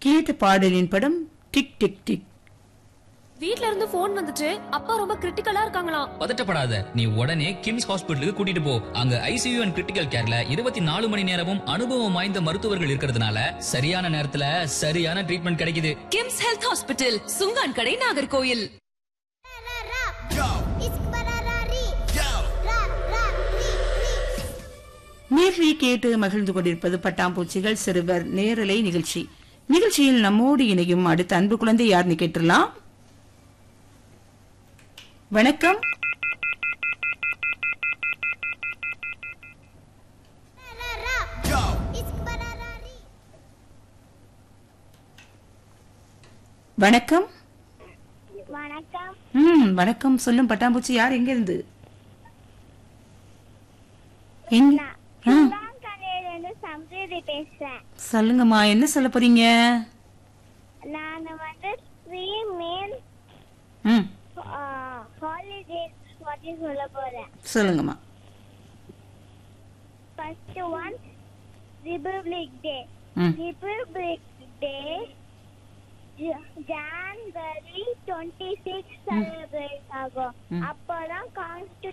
கேட்ட பாடலின் படம் டிக் டிக் டிக் வீட்ல இருந்து போன் வந்துச்சு அப்பா ரொம்ப கிரிட்டிக்கலா இருக்காங்களாம் பதட்டப்படாத நீ உடனே கிம்ஸ் ஹாஸ்பிட்டலுக்கு கூட்டிட்டு போ அங்க ஐசியூ அண்ட் கிரிட்டிக்கல் கேர்ல இருபத்தி நாலு மணி நேரமும் அனுபவம் வாய்ந்த மருத்துவர்கள் இருக்கிறதுனால சரியான நேரத்துல சரியான ட்ரீட்மெண்ட் கிடைக்குது கிம்ஸ் ஹெல்த் ஹாஸ்பிட்டல் சுங்கான் கடை நாகர்கோயில் நேர்லி கேட்டு மகிழ்ந்து கொண்டிருப்பது பட்டாம்பூச்சிகள் சிறுவர் நேரலை நிகழ்ச்சி நிகழ்ச்சியில் நம்மோடு இணையும் அடுத்த அன்பு குழந்தை யாருன்னு கேட்டுடலாம் வணக்கம் வணக்கம் வணக்கம் ம் வணக்கம் சொல்லும் பட்டாம்பூச்சி யார் எங்க இருந்து எங்க ஆ, கடையிலிருந்து சம்ஸ்கிருதி பேசுறேன் சொல்லுங்கம்மா என்ன சொல்ல போறீங்க நான் வந்து த்ரீ மெயின் ம் ஹாலிடேஸ் பத்தி சொல்ல போறேன் சொல்லுங்கம்மா first one republic day hmm republic day January twenty six celebrate ஆகும் அப்போதான் கான்ஸ்டியூ